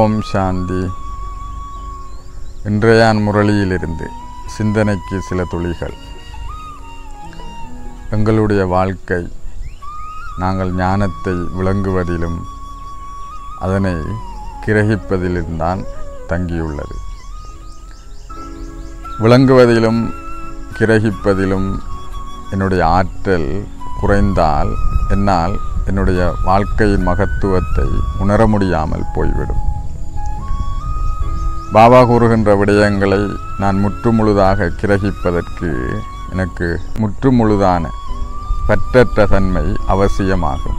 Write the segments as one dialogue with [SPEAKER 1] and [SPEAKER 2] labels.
[SPEAKER 1] ஓம் சாந்தி இன்றையான் முரளியிலிருந்து சிந்தனைக்கு சில துளிகள் எங்களுடைய வாழ்க்கை நாங்கள் ஞானத்தை விளங்குவதிலும் அதனை கிரகிப்பதிலும் தான் தங்கியுள்ளது விளங்குவதிலும் கிரகிப்பதிலும் என்னுடைய ஆற்றல் குறைந்தால் என்னால் என்னுடைய வாழ்க்கையின் மகத்துவத்தை உணர முடியாமல் போய்விடும் பாபா கூறுகின்ற விடயங்களை நான் முற்றுமுழுதாக கிரகிப்பதற்கு எனக்கு முற்றுமுழுதான பற்றற்ற தன்மை அவசியமாகும்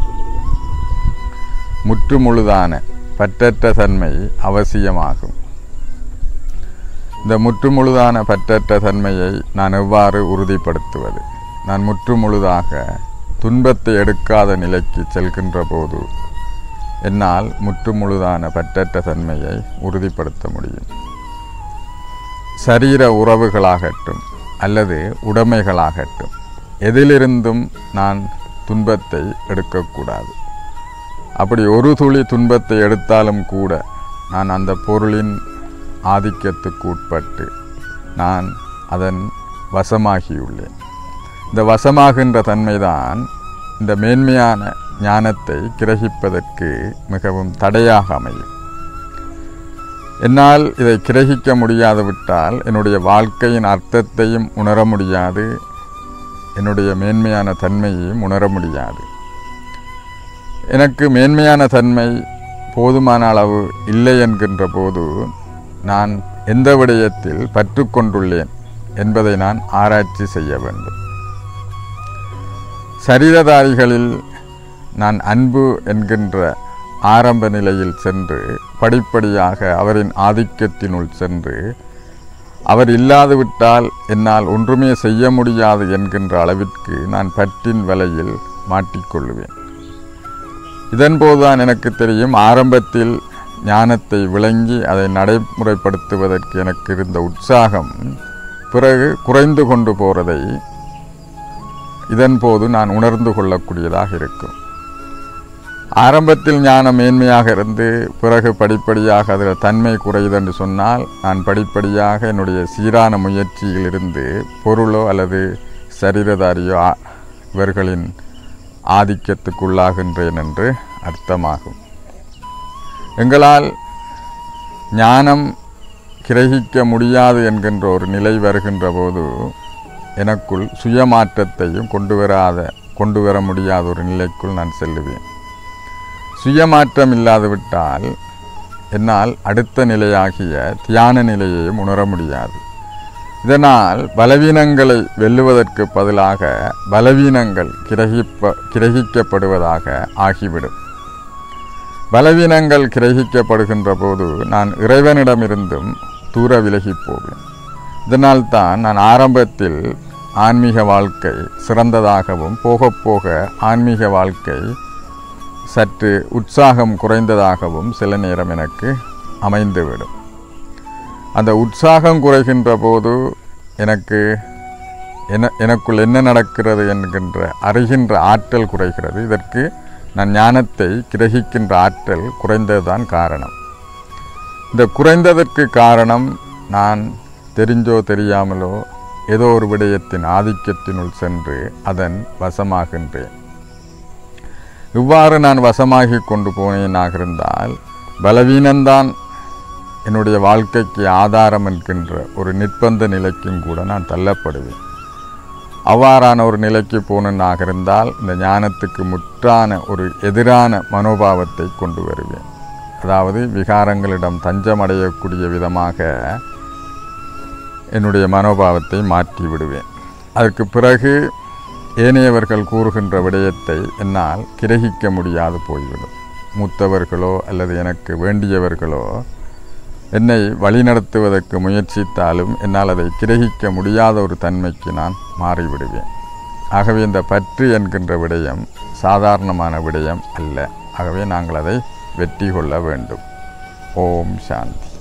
[SPEAKER 1] முற்றுமுழுதான பற்றற்ற தன்மை அவசியமாகும் இந்த முற்றுமுழுதான பற்றற்ற தன்மையை நான் எவ்வாறு உறுதிப்படுத்துவது நான் முற்றுமுழுதாக துன்பத்தை எடுக்காத நிலைக்கு செல்கின்ற போது என்னால் முற்றுமுழுதான பற்றற்ற தன்மையை உறுதிப்படுத்த முடியும் சரீர உறவுகளாகட்டும் அல்லது உடைமைகளாகட்டும் எதிலிருந்தும் நான் துன்பத்தை எடுக்கக்கூடாது அப்படி ஒரு துளி துன்பத்தை எடுத்தாலும் கூட நான் அந்த பொருளின் ஆதிக்கத்துக்கு உட்பட்டு நான் அதன் வசமாகியுள்ளேன் இந்த வசமாகின்ற தன்மைதான் இந்த மேன்மையான ஞானத்தை கிரகிப்பதற்கு மிகவும் தடையாக அமையும் என்னால் இதை கிரகிக்க முடியாது விட்டால் என்னுடைய வாழ்க்கையின் அர்த்தத்தையும் உணர முடியாது என்னுடைய மேன்மையான தன்மையையும் உணர முடியாது எனக்கு மேன்மையான தன்மை போதுமான அளவு இல்லை என்கின்ற போது நான் எந்த விடயத்தில் பற்று கொண்டுள்ளேன் என்பதை நான் ஆராய்ச்சி செய்ய வேண்டும் சரீரதாரிகளில் நான் அன்பு என்கின்ற ஆரம்ப நிலையில் சென்று படிப்படியாக அவரின் ஆதிக்கத்தினுள் சென்று அவர் இல்லாது விட்டால் என்னால் ஒன்றுமே செய்ய முடியாது என்கின்ற அளவிற்கு நான் பற்றின் வலையில் மாட்டிக்கொள்ளுவேன் இதன்போதுதான் எனக்கு தெரியும் ஆரம்பத்தில் ஞானத்தை விளங்கி அதை நடைமுறைப்படுத்துவதற்கு எனக்கு இருந்த உற்சாகம் பிறகு குறைந்து கொண்டு போகிறதை இதன்போது நான் உணர்ந்து கொள்ளக்கூடியதாக இருக்கும் ஆரம்பத்தில் ஞானம் மேன்மையாக இருந்து பிறகு படிப்படியாக அதில் தன்மை குறையுதென்று சொன்னால் நான் படிப்படியாக என்னுடைய சீரான முயற்சியிலிருந்து பொருளோ அல்லது சரீரதாரியோ இவர்களின் ஆதிக்கத்துக்குள்ளாகின்றேன் என்று அர்த்தமாகும் எங்களால் ஞானம் கிரகிக்க முடியாது என்கின்ற ஒரு நிலை வருகின்ற போது எனக்குள் சுயமாற்றத்தையும் கொண்டு வராத கொண்டு வர முடியாத ஒரு நிலைக்குள் நான் செல்லுவேன் சுயமாற்றம் இல்லாது விட்டால் என்னால் அடுத்த நிலையாகிய தியான நிலையையும் உணர முடியாது இதனால் பலவீனங்களை வெல்லுவதற்கு பதிலாக பலவீனங்கள் கிரகிப்ப கிரகிக்கப்படுவதாக ஆகிவிடும் பலவீனங்கள் கிரகிக்கப்படுகின்ற போது நான் இறைவனிடமிருந்தும் தூர விலகி போவேன் இதனால்தான் நான் ஆரம்பத்தில் ஆன்மீக வாழ்க்கை சிறந்ததாகவும் போக போக ஆன்மீக வாழ்க்கை சற்று உற்சாகம் குறைந்ததாகவும் சில நேரம் எனக்கு அமைந்துவிடும் அந்த உற்சாகம் குறைகின்ற போது எனக்கு என எனக்குள் என்ன நடக்கிறது என்கின்ற அறிகின்ற ஆற்றல் குறைகிறது இதற்கு நான் ஞானத்தை கிரகிக்கின்ற ஆற்றல் குறைந்ததுதான் காரணம் இந்த குறைந்ததற்கு காரணம் நான் தெரிஞ்சோ தெரியாமலோ ஏதோ ஒரு விடயத்தின் ஆதிக்கத்தினுள் சென்று அதன் வசமாகின்றேன் இவ்வாறு நான் வசமாகி கொண்டு போனேனாக இருந்தால் பலவீனந்தான் என்னுடைய வாழ்க்கைக்கு ஆதாரம் என்கின்ற ஒரு நிர்பந்த நிலைக்கும் கூட நான் தள்ளப்படுவேன் அவ்வாறான ஒரு நிலைக்கு போனனாக இருந்தால் இந்த ஞானத்துக்கு முற்றான ஒரு எதிரான மனோபாவத்தை கொண்டு வருவேன் அதாவது விகாரங்களிடம் தஞ்சமடையக்கூடிய விதமாக என்னுடைய மனோபாவத்தை மாற்றி விடுவேன் அதற்கு பிறகு ஏனையவர்கள் கூறுகின்ற விடயத்தை என்னால் கிரகிக்க முடியாது போய்விடும் மூத்தவர்களோ அல்லது எனக்கு வேண்டியவர்களோ என்னை வழிநடத்துவதற்கு முயற்சித்தாலும் என்னால் அதை கிரகிக்க முடியாத ஒரு தன்மைக்கு நான் மாறிவிடுவேன் ஆகவே இந்த பற்று என்கின்ற விடயம் சாதாரணமான விடயம் அல்ல ஆகவே நாங்கள் அதை வெற்றி கொள்ள வேண்டும் ஓம் சாந்தி